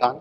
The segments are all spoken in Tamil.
தான்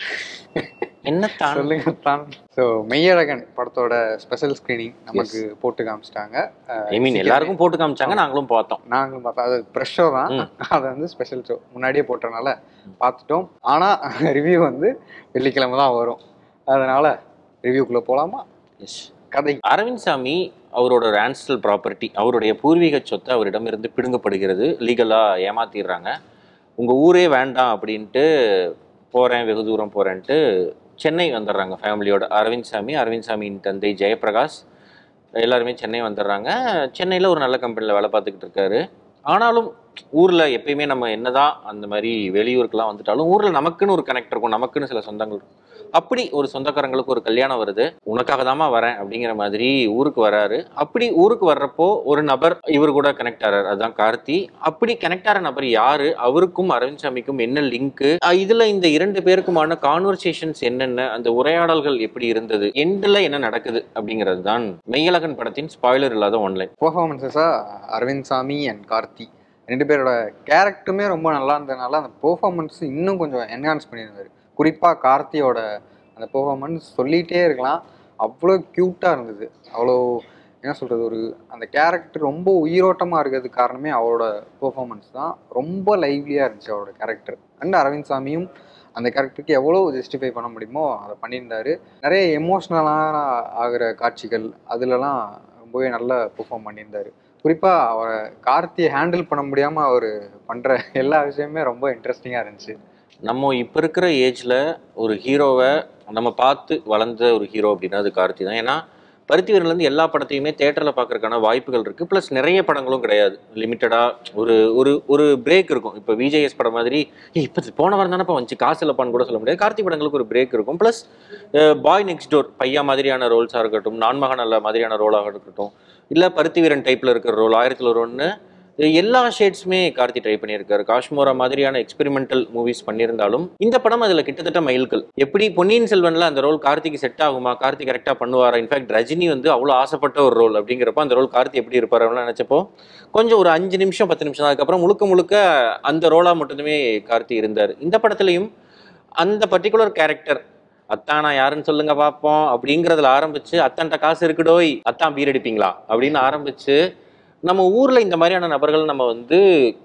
என்ன தான் சொல்லுங்க தான் ஸோ மெய்யழகன் படத்தோட ஸ்பெஷல் ஸ்க்ரீனிங் நமக்கு போட்டு காமிச்சிட்டாங்க ஐ மீன் எல்லாருக்கும் போட்டு காமிச்சாங்க நாங்களும் பார்த்தோம் நாங்களும் பார்த்தோம் அது ப்ரெஷ் ஷோ தான் ம். அது வந்து ஸ்பெஷல் ஷோ முன்னாடியே போட்டனால பார்த்துட்டோம் ஆனால் ரிவ்யூ வந்து வெள்ளிக்கிழமை தான் வரும் அதனால ரிவ்யூக்குள்ளே போகலாமா எஸ் கதை அரவிந்த் சாமி அவரோட ஒரு ஆன்ஸ்டல் ப்ராப்பர்ட்டி அவருடைய பூர்வீக சொத்து அவரிடமிருந்து பிடுங்கப்படுகிறது லீகலாக ஏமாத்திடுறாங்க உங்கள் ஊரே வேண்டாம் அப்படின்ட்டு போகிறேன் வெகு தூரம் போகிறேன்ட்டு சென்னை வந்துடுறாங்க ஃபேமிலியோட அரவிந்த் சாமி அரவிந்த் சாமியின் தந்தை ஜெயபிரகாஷ் எல்லாருமே சென்னை வந்துடுறாங்க சென்னையில் ஒரு நல்ல கம்பெனியில் வேலை பார்த்துக்கிட்டு இருக்காரு ஆனாலும் ஊரில் எப்பயுமே நம்ம என்னதான் அந்த மாதிரி வெளியூருக்கெல்லாம் வந்துட்டாலும் ஊரில் நமக்குன்னு ஒரு கனெக்ட் இருக்கும் நமக்குன்னு சில சொந்தங்கள் இருக்கும் அப்படி ஒரு சொந்தக்காரங்களுக்கு ஒரு கல்யாணம் வருது உனக்காக தாம்மா வரேன் அப்படிங்கிற மாதிரி ஊருக்கு வராரு அப்படி ஊருக்கு வர்றப்போ ஒரு நபர் இவர் கூட கனெக்ட் ஆறாரு அதுதான் கார்த்தி அப்படி கனெக்ட் ஆகிற நபர் யாரு அவருக்கும் அரவிந்த் சாமிக்கும் என்ன லிங்க் இதுல இந்த இரண்டு பேருக்குமான கான்வர்சேஷன்ஸ் என்னென்ன அந்த உரையாடல்கள் எப்படி இருந்தது எண்டில் என்ன நடக்குது அப்படிங்கிறது தான் மெய்யழகன் படத்தின் ஸ்பாய்லர் இல்லாத ஒன்லைன் பெர்ஃபார்மன்ஸஸாக அரவிந்த் சாமி அண்ட் கார்த்தி ரெண்டு பேரோட கேரக்டருமே ரொம்ப நல்லா இருந்ததுனால அந்த பெர்ஃபார்மன்ஸ் இன்னும் கொஞ்சம் என்ஹான்ஸ் பண்ணியிருந்தாரு குறிப்பாக கார்த்தியோட அந்த பெர்ஃபார்மன்ஸ் சொல்லிகிட்டே இருக்கலாம் அவ்வளோ க்யூட்டாக இருந்தது அவ்வளோ என்ன சொல்கிறது ஒரு அந்த கேரக்டர் ரொம்ப உயிரோட்டமாக இருக்கிறதுக்கு காரணமே அவரோட பெர்ஃபார்மன்ஸ் தான் ரொம்ப லைவ்லியாக இருந்துச்சு அவரோட கேரக்டர் அண்ட் அரவிந்த் சாமியும் அந்த கேரக்டருக்கு எவ்வளோ ஜஸ்டிஃபை பண்ண முடியுமோ அதை பண்ணியிருந்தாரு நிறைய எமோஷ்னலான ஆகிற காட்சிகள் அதுலலாம் ரொம்பவே நல்லா பெர்ஃபார்ம் பண்ணியிருந்தாரு குறிப்பாக அவரை கார்த்தியை ஹேண்டில் பண்ண முடியாமல் அவர் பண்ணுற எல்லா விஷயமே ரொம்ப இன்ட்ரெஸ்டிங்காக இருந்துச்சு நம்ம இப்போ இருக்கிற ஏஜில் ஒரு ஹீரோவை நம்ம பார்த்து வளர்ந்த ஒரு ஹீரோ அப்படின்னா அது கார்த்தி தான் ஏன்னா பருத்திவீரன்லேருந்து எல்லா படத்தையுமே தேட்டரில் பார்க்கறதுக்கான வாய்ப்புகள் இருக்குது ப்ளஸ் நிறைய படங்களும் கிடையாது லிமிட்டடாக ஒரு ஒரு ஒரு பிரேக் இருக்கும் இப்போ விஜேஎஸ் படம் மாதிரி ஏய் இப்போ போன வாரம் தானே வந்துச்சு காசு இல்லைப்பான்னு கூட சொல்ல முடியாது கார்த்தி படங்களுக்கு ஒரு பிரேக் இருக்கும் ப்ளஸ் பாய் நெக்ஸ்ட் டோர் பையா மாதிரியான ரோல்ஸாக இருக்கட்டும் நான்மகன் அல்ல மாதிரியான ரோலாக இருக்கட்டும் இல்லை பருத்திவீரன் டைப்பில் இருக்கிற ரோல் ஆயிரத்தில் ஒரு ஒன்று எல்லா ஷேட்ஸுமே கார்த்தி ட்ரை பண்ணியிருக்காரு காஷ்மோரா மாதிரியான எக்ஸ்பெரிமெண்டல் மூவிஸ் பண்ணியிருந்தாலும் இந்த படம் அதில் கிட்டத்தட்ட மைல்கள் எப்படி பொன்னியின் செல்வன்ல அந்த ரோல் கார்த்திக்கு செட் ஆகுமா கார்த்தி கரெக்டாக பண்ணுவாரா இன்ஃபேக்ட் ரஜினி வந்து அவ்வளோ ஆசைப்பட்ட ஒரு ரோல் அப்படிங்கிறப்ப அந்த ரோல் கார்த்தி எப்படி இருப்பார் அப்படின்னு நினச்சப்போ கொஞ்சம் ஒரு அஞ்சு நிமிஷம் பத்து நிமிஷம் தான் அதுக்கப்புறம் முழுக்க முழுக்க அந்த ரோலாக மட்டுமே கார்த்தி இருந்தார் இந்த படத்துலையும் அந்த பர்டிகுலர் கேரக்டர் அத்தான் நான் யாருன்னு சொல்லுங்க பார்ப்போம் அப்படிங்கிறதுல ஆரம்பிச்சு அத்தான்ட்ட காசு இருக்குடோய் அத்தான் பீர் அடிப்பீங்களா அப்படின்னு ஆரம்பிச்சு நம்ம ஊர்ல இந்த மாதிரியான நபர்கள் நம்ம வந்து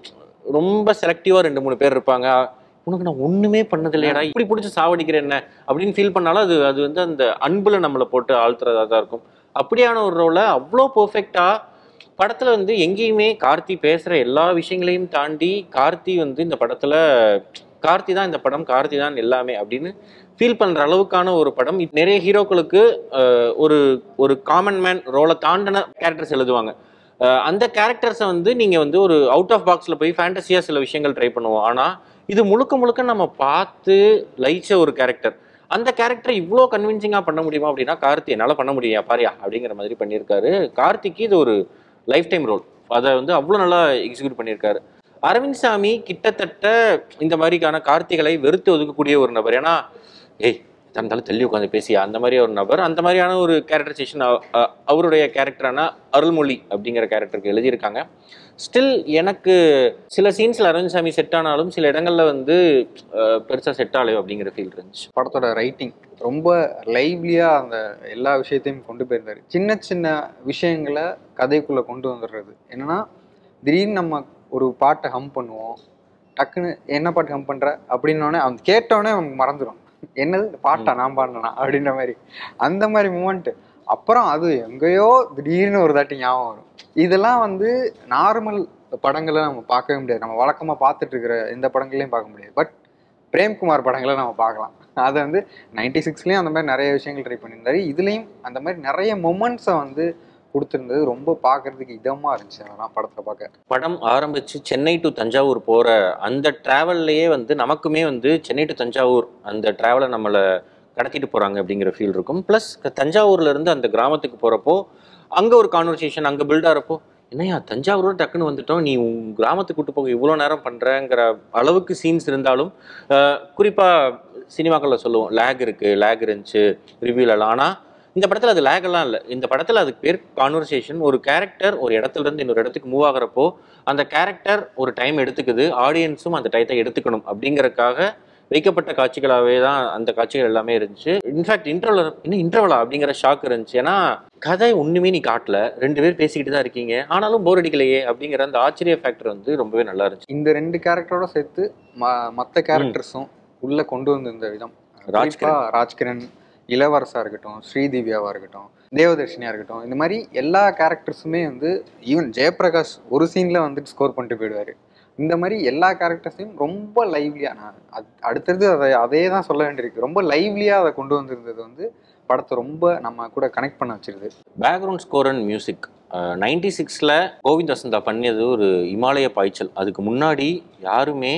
ரொம்ப செலக்டிவா ரெண்டு மூணு பேர் இருப்பாங்க உனக்கு நான் ஒண்ணுமே பண்ணது இல்லையடா இப்படி பிடிச்சி சாவடிக்கிறேன் என்ன அப்படின்னு ஃபீல் பண்ணாலும் அது அது வந்து அந்த அன்புல நம்மளை போட்டு ஆழ்த்துறதா தான் இருக்கும் அப்படியான ஒரு ரோலை அவ்வளோ பர்ஃபெக்டா படத்துல வந்து எங்கேயுமே கார்த்தி பேசுற எல்லா விஷயங்களையும் தாண்டி கார்த்தி வந்து இந்த படத்துல கார்த்தி தான் இந்த படம் கார்த்தி தான் எல்லாமே அப்படின்னு ஃபீல் பண்ற அளவுக்கான ஒரு படம் இப்ப நிறைய ஹீரோக்களுக்கு அஹ், ஒரு ஒரு காமன் மேன் ரோலை தாண்டின கேரக்டர்ஸ் எழுதுவாங்க அஹ், அந்த கேரக்டர்ஸை வந்து நீங்க வந்து ஒரு அவுட் ஆஃப் பாக்ஸ்ல போய் ஃபேண்டசியா சில விஷயங்கள் ட்ரை பண்ணுவோம் ஆனா இது முழுக்க முழுக்க நம்ம பார்த்து லயிச்ச ஒரு கேரக்டர் அந்த கேரக்டரை இவ்வளோ கன்வின்சிங்காக பண்ண முடியுமா அப்படின்னா கார்த்தி என்னால் பண்ண முடியும் பாரியா அப்படிங்கிற மாதிரி பண்ணியிருக்காரு கார்த்திக்கு இது ஒரு லைஃப் டைம் ரோல் அதை வந்து அவ்வளோ நல்லா எக்ஸிக்யூட் பண்ணியிருக்காரு அரவிந்த் சாமி கிட்டத்தட்ட இந்த மாதிரிக்கான கார்த்திகளை வெறுத்து ஒதுக்கக்கூடிய ஒரு நபர் ஏன்னா ஏய் எதா இருந்தாலும் தள்ளி உட்காந்து பேசியா அந்த மாதிரி ஒரு நபர் அந்த மாதிரியான ஒரு கேரக்டரைசேஷன் அவருடைய கேரக்டரான அருள்மொழி அப்படிங்கிற கேரக்டருக்கு எழுதியிருக்காங்க ஸ்டில் எனக்கு சில சீன்ஸில் அரவிந்த் சாமி செட் ஆனாலும் சில இடங்கள்ல வந்து பெருசாக செட் ஆகலையோ அப்படிங்கிற ஃபீல் இருந்துச்சு படத்தோட ரைட்டிங் ரொம்ப லைவ்லியாக அந்த எல்லா விஷயத்தையும் கொண்டு போயிருந்தாரு சின்ன சின்ன விஷயங்களை கதைக்குள்ளே கொண்டு வந்துடுறது என்னன்னா திடீர்னு நம்ம ஒரு பாட்டை ஹம் பண்ணுவோம் டக்குன்னு என்ன பாட்டு ஹம் பண்ணுற அப்படின்னோடனே அவன் கேட்டோடனே நமக்கு மறந்துடும் என்னது இந்த பாட்டா நான் பாடினா அப்படின்ற மாதிரி அந்த மாதிரி மூமெண்ட் அப்புறம் அது எங்கேயோ திடீர்னு ஒரு தாட்டி ஞாபகம் வரும் இதெல்லாம் வந்து நார்மல் படங்களை நம்ம பார்க்கவே முடியாது நம்ம வழக்கமாக பார்த்துட்டு இருக்கிற எந்த படங்களையும் பார்க்க முடியாது பட் பிரேம்குமார் படங்களை நம்ம பார்க்கலாம் அதை வந்து நைன்டி சிக்ஸ்லேயும் அந்த மாதிரி நிறைய விஷயங்கள் ட்ரை பண்ணியிருந்தாரு இதுலேயும் அந்த மாதிரி நிறைய மொமெண்ட்ஸை வந்து கொடுத்துருந்தது ரொம்ப பார்க்கறதுக்கு இதமாக இருந்துச்சு அதெல்லாம் படத்தை பார்க்க படம் ஆரம்பிச்சு சென்னை டு தஞ்சாவூர் போற அந்த டிராவல்லையே வந்து நமக்குமே வந்து சென்னை டு தஞ்சாவூர் அந்த டிராவலை நம்மளை கடத்திட்டு போறாங்க அப்படிங்கிற ஃபீல் இருக்கும் ப்ளஸ் தஞ்சாவூர்ல இருந்து அந்த கிராமத்துக்கு போறப்போ அங்க ஒரு கான்வர்சேஷன் அங்க பில்ட் ஆகிறப்போ என்னையா தஞ்சாவூர் டக்குன்னு வந்துட்டோம் நீ உன் கிராமத்துக்கு கூட்டு போக இவ்வளோ நேரம் பண்றங்கிற அளவுக்கு சீன்ஸ் இருந்தாலும் அஹ், குறிப்பா சினிமாக்களில் சொல்லுவோம் லேக் இருக்கு லேக் இருந்துச்சு ரிவ்யூலலாம் ஆனால் இந்த படத்தில் அது லேக் எல்லாம் இல்லை இந்த படத்தில் அதுக்கு பேர் கான்வர்சேஷன் ஒரு கேரக்டர் ஒரு இடத்துல இருந்து இன்னொரு இடத்துக்கு மூவ் ஆகுறப்போ அந்த கேரக்டர் ஒரு டைம் எடுத்துக்குது ஆடியன்ஸும் அந்த டயத்தை எடுத்துக்கணும் அப்படிங்கறக்காக வைக்கப்பட்ட காட்சிகளாகவே தான் அந்த காட்சிகள் எல்லாமே இருந்துச்சு இன்ஃபேக்ட் இன்டர்வல் இன்னும் இன்டர்வலா அப்படிங்கிற ஷாக் இருந்துச்சு ஏன்னா கதை ஒண்ணுமே நீ காட்டல ரெண்டு பேர் பேசிக்கிட்டு தான் இருக்கீங்க ஆனாலும் போர் அடிக்கலையே அப்படிங்கிற அந்த ஆச்சரிய ஃபேக்டர் வந்து ரொம்பவே நல்லா இருந்துச்சு இந்த ரெண்டு கேரக்டரோட சேர்த்து ம மற்ற கேரக்டர்ஸும் உள்ள கொண்டு வந்திருந்த விதம் ராஜ்கிரண். குறிப்பா ராஜ்கிரண் இளவரசா இருக்கட்டும் ஸ்ரீதிவ்யாவா இருக்கட்டும் தேவதர்ஷினியா இருக்கட்டும் இந்த மாதிரி எல்லா கேரக்டர்ஸுமே வந்து ஈவன் ஜெயபிரகாஷ் ஒரு சீன்ல வந்துட்டு ஸ்கோர் பண்ணிட்டு போயிடுவாரு இந்த மாதிரி எல்லா கேரக்டர்ஸையும் ரொம்ப லைவ்லியா நான் அத்- அடுத்தது அதை அதே தான் சொல்ல வேண்டியிருக்கு ரொம்ப லைவ்லியா அதை கொண்டு வந்திருந்தது வந்து படத்தை ரொம்ப நம்ம கூட கனெக்ட் பண்ண வச்சிருது background score and music ninety சிக்ஸில் கோவிந்த் வசந்தா பண்ணியது ஒரு இமாலய பாய்ச்சல் அதுக்கு முன்னாடி யாருமே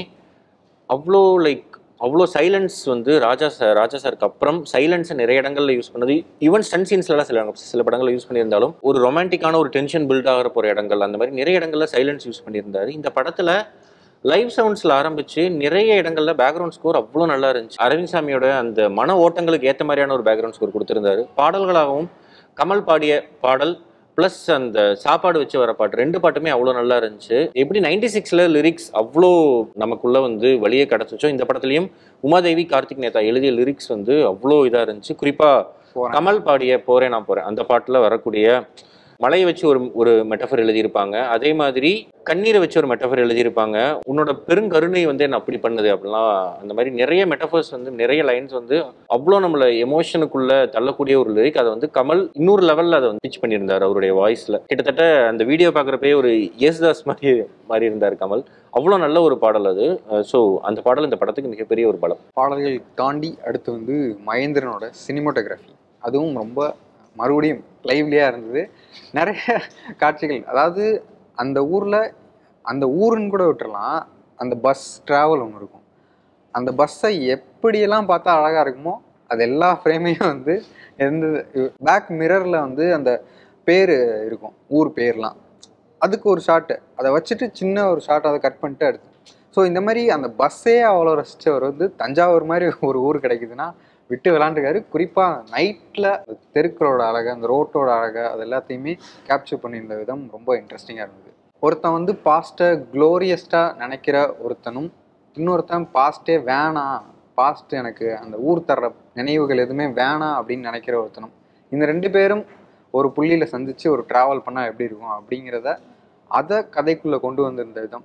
அவ்வளோ லைக் அவ்வளோ சைலன்ஸ் வந்து ராஜா சார் ராஜா சாருக்கு அப்புறம் சைலன்ஸை நிறைய இடங்கள்ல யூஸ் பண்ணது ஈவன் ஸ்டன் சீன்ஸ்லாம் சில சில படங்களில் யூஸ் பண்ணியிருந்தாலும் ஒரு ரொமான்டிக்கான ஒரு டென்ஷன் பில்ட் ஆகிற போகிற இடங்கள் அந்த மாதிரி நிறைய இடங்கள்ல சைலன்ஸ் யூஸ் பண்ணியிருந்தாரு இந்த படத்தில் லைவ் சவுண்ட்ஸில் ஆரம்பிச்சு நிறைய இடங்கள்ல பேக்ரவுண்ட் ஸ்கோர் அவ்வளோ நல்லா இருந்துச்சு அரவிந்த் சாமியோட அந்த மன ஓட்டங்களுக்கு ஏற்ற மாதிரியான ஒரு பேக்ரவுண்ட் ஸ்கோர் கொடுத்திருந்தாரு பாடல்களாகவும் கமல் பாடிய பாடல் ப்ளஸ் அந்த சாப்பாடு வச்சு வர பாட்டு ரெண்டு பாட்டுமே அவ்வளோ நல்லா இருந்துச்சு எப்படி நைன்டி சிக்ஸில் லிரிக்ஸ் அவ்வளோ நமக்குள்ள வந்து வழியே கிடச்சிச்சோ இந்த படத்துலையும் உமாதேவி கார்த்திக் நேதா எழுதிய லிரிக்ஸ் வந்து அவ்வளோ இதாக இருந்துச்சு குறிப்பாக போறேன். கமல் பாடிய போறேன் நான் போறேன் அந்த பாட்டில் வரக்கூடிய மலையை வச்சு ஒரு ஒரு மெட்டஃபர் எழுதியிருப்பாங்க அதே மாதிரி கண்ணீரை வச்சு ஒரு மெட்டஃபர் எழுதியிருப்பாங்க உன்னோட பெருங்கருணை வந்து என்ன அப்படி பண்ணுது அப்படிலாம் அந்த மாதிரி நிறைய மெட்டஃபர்ஸ் வந்து நிறைய லைன்ஸ் வந்து அவ்வளோ நம்மளை எமோஷனுக்குள்ள தள்ளக்கூடிய ஒரு லிரிக் அதை வந்து கமல் இன்னொரு லெவலில் அதை வந்து பிச் பண்ணியிருந்தார் அவருடைய வாய்ஸில் கிட்டத்தட்ட அந்த வீடியோ பார்க்குறப்பே ஒரு யேசுதாஸ் மாதிரி மாதிரி இருந்தார் கமல் அவ்வளோ நல்ல ஒரு பாடல் அது ஸோ அந்த பாடல் இந்த படத்துக்கு மிகப்பெரிய ஒரு பலம் பாடல்கள் தாண்டி அடுத்து வந்து மகேந்திரனோட சினிமோட்டோகிராஃபி அதுவும் ரொம்ப மறுபடியும் லைவ்லியாக இருந்தது நிறைய காட்சிகள் அதாவது அந்த ஊரில் அந்த ஊருன்னு கூட விட்டுறலாம் அந்த பஸ் ட்ராவல் ஒன்று இருக்கும் அந்த பஸ்ஸை எப்படியெல்லாம் பார்த்தா அழகாக இருக்குமோ அது எல்லா ஃப்ரேமையும் வந்து எந்த பேக் மிரரில் வந்து அந்த பேர் இருக்கும் ஊர் பேர்லாம் அதுக்கு ஒரு ஷாட்டு அதை வச்சுட்டு சின்ன ஒரு ஷாட் அதை கட் பண்ணிட்டு அடுத்து ஸோ இந்த மாதிரி அந்த பஸ்ஸே அவ்வளோ ரசித்தவர் வந்து தஞ்சாவூர் மாதிரி ஒரு ஊர் கிடைக்குதுன்னா விட்டு விளாண்டுருக்காரு குறிப்பாக நைட்டில் தெருக்களோட அழகை அந்த ரோட்டோட அழகை அது எல்லாத்தையுமே கேப்சர் பண்ணியிருந்த விதம் ரொம்ப இன்ட்ரெஸ்டிங்காக இருந்தது ஒருத்தன் வந்து பாஸ்ட்டை க்ளோரியஸ்டாக நினைக்கிற ஒருத்தனும் இன்னொருத்தன் பாஸ்ட்டே வேணாம் பாஸ்ட் எனக்கு அந்த ஊர் தர்ற நினைவுகள் எதுவுமே வேணாம் அப்படின்னு நினைக்கிற ஒருத்தனும் இந்த ரெண்டு பேரும் ஒரு புள்ளியில் சந்திச்சு ஒரு ட்ராவல் பண்ணால் எப்படி இருக்கும் அப்படிங்கிறத அதை கதைக்குள்ளே கொண்டு வந்திருந்த விதம்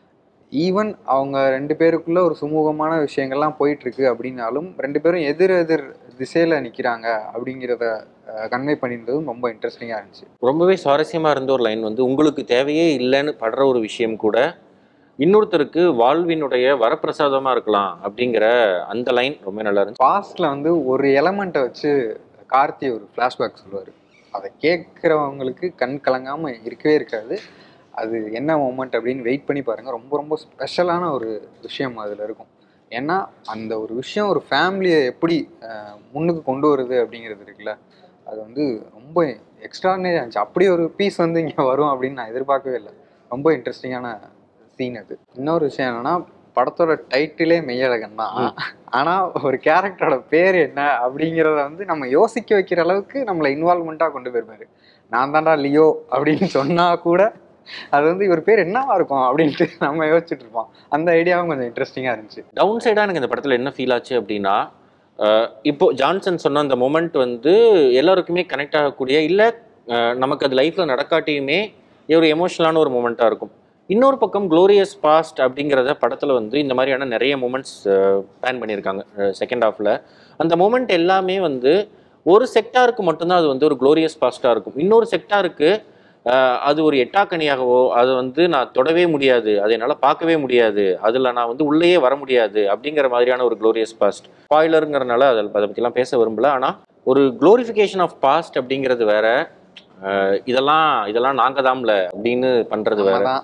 ஈவன் அவங்க ரெண்டு பேருக்குள்ள ஒரு சுமூகமான விஷயங்கள்லாம் போயிட்டு இருக்கு அப்படின்னாலும் ரெண்டு பேரும் எதிர் எதிர் திசையில நிக்கிறாங்க அப்படிங்கிறத கன்வே பண்ணியிருந்ததும் ரொம்ப இன்ட்ரெஸ்டிங்காக இருந்துச்சு ரொம்பவே சுவாரஸ்யமா இருந்த ஒரு லைன் வந்து உங்களுக்கு தேவையே இல்லைன்னு படுற ஒரு விஷயம் கூட இன்னொருத்தருக்கு வாழ்வினுடைய வரப்பிரசாதமா இருக்கலாம் அப்படிங்கிற அந்த லைன் ரொம்ப நல்லா இருந்துச்சு பாஸ்ட்ல வந்து ஒரு எலமெண்ட்டை வச்சு கார்த்தி ஒரு ஃப்ளாஷ்பேக் சொல்லுவார் அதை கேட்குறவங்களுக்கு கண் கலங்காம இருக்கவே இருக்காது அது என்ன மூமெண்ட் அப்படின்னு வெயிட் பண்ணி பாருங்க ரொம்ப ரொம்ப ஸ்பெஷலான ஒரு விஷயம் அதில் இருக்கும் ஏன்னா அந்த ஒரு விஷயம் ஒரு ஃபேமிலியை எப்படி அஹ், முன்னுக்கு கொண்டு வருது அப்படிங்கிறது இருக்குல்ல அது வந்து ரொம்ப எக்ஸ்ட்ரானரியாக இருந்துச்சு அப்படி ஒரு பீஸ் வந்து இங்கே வரும் அப்படின்னு நான் எதிர்பார்க்கவே இல்லை ரொம்ப இன்ட்ரெஸ்டிங்கான சீன் அது இன்னொரு விஷயம் என்னன்னா படத்தோட டைட்டிலே மெய்யழகன் தான் ஆனா ஒரு கேரக்டரோட பேர் என்ன அப்படிங்கிறத வந்து நம்ம யோசிக்க வைக்கிற அளவுக்கு நம்மளை இன்வால்மெண்ட்டாக கொண்டு போயிருப்பாரு நான் தான்டா லியோ அப்படின்னு சொன்னா கூட அது வந்து இவர் பேர் என்னவா இருக்கும் அப்படின்ட்டு நம்ம யோசிச்சுட்டு இருப்போம் அந்த ஐடியாவும் கொஞ்சம் இன்ட்ரெஸ்டிங்காக இருந்துச்சு டவுன் சைடாக எனக்கு இந்த படத்தில் என்ன ஃபீல் ஆச்சு அப்படின்னா அஹ், இப்போ ஜான்சன் சொன்ன அந்த மொமெண்ட் வந்து எல்லாருக்குமே கனெக்ட் ஆகக்கூடிய இல்லை நமக்கு அது லைஃப்பில் நடக்காட்டியுமே ஒரு எமோஷனலான ஒரு மூமெண்ட்டாக இருக்கும் இன்னொரு பக்கம் க்ளோரியஸ் பாஸ்ட் அப்படிங்கிறத படத்தில் வந்து இந்த மாதிரியான நிறைய மூமெண்ட்ஸ் பிளான் பண்ணியிருக்காங்க செகண்ட் ஹாஃபில் அந்த மூமெண்ட் எல்லாமே வந்து ஒரு செக்டாருக்கு மட்டும்தான் அது வந்து ஒரு க்ளோரியஸ் பாஸ்ட்டாக இருக்கும் இன்னொரு செக்டாருக்கு அது ஒரு எட்டாக்கனியாகவோ அது வந்து நான் தொடவே முடியாது அதை என்னால் பார்க்கவே முடியாது அதில் நான் வந்து உள்ளேயே வர முடியாது அப்படிங்கிற மாதிரியான ஒரு க்ளோரியஸ் பாஸ்ட் ஸ்பாய்லருங்கிறனால அதை அதை பற்றிலாம் பேச விரும்பல ஆனால் ஒரு க்ளோரிஃபிகேஷன் ஆஃப் பாஸ்ட் அப்படிங்கிறது வேற அஹ் இதெல்லாம் இதெல்லாம் நாங்க தான்ல அப்படின்னு பண்றது வேற தான்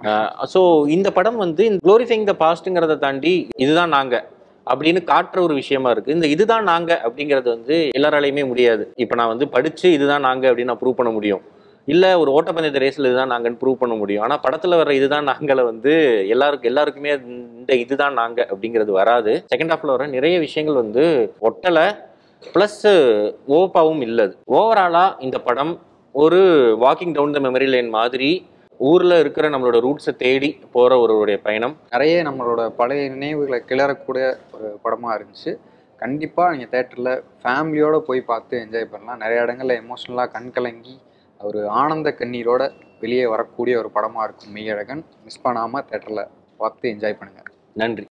ஸோ இந்த படம் வந்து இந்த க்ளோரிஃபைங் த பாஸ்ட்டுங்கிறத தாண்டி இதுதான் நாங்க அப்படின்னு காட்டுற ஒரு விஷயமா இருக்கு இந்த இதுதான் நாங்க அப்படிங்கிறது வந்து எல்லாராலையுமே முடியாது இப்போ நான் வந்து படிச்சு இதுதான் நாங்க அப்படின்னு நான் ப்ரூவ் பண்ண முடியும் இல்ல ஒரு ஓட்டப்பந்தயத்து ரேஸ்ல இதுதான் நாங்கன்னு ப்ரூவ் பண்ண முடியும் ஆனா படத்துல வர இதுதான் நாங்களை வந்து எல்லாருக்கும் எல்லாருக்குமே இந்த இதுதான் நாங்க அப்படிங்கிறது வராது செகண்ட் ஹாஃப்ல வர நிறைய விஷயங்கள் வந்து ஒட்டலை ப்ளஸ் ஓப்பாவும் இல்லது ஓவராலா இந்த படம் ஒரு walking down the memory lane மாதிரி ஊர்ல இருக்கிற நம்மளோட ரூட்ஸை தேடி போற ஒருவருடைய பயணம் நிறைய நம்மளோட பழைய நினைவுகளை கிளறக்கூடிய ஒரு படமாக இருந்துச்சு கண்டிப்பாக நீங்கள் தேட்டரில் ஃபேமிலியோடு போய் பார்த்து என்ஜாய் பண்ணலாம் நிறைய இடங்கள்ல எமோஷ்னலாக கண் கலங்கி ஒரு ஆனந்த கண்ணீரோட வெளியே வரக்கூடிய ஒரு படமாக இருக்கும் மெய்யழகன் மிஸ் பண்ணாமல் தேட்டரில் பார்த்து என்ஜாய் பண்ணுங்கள் நன்றி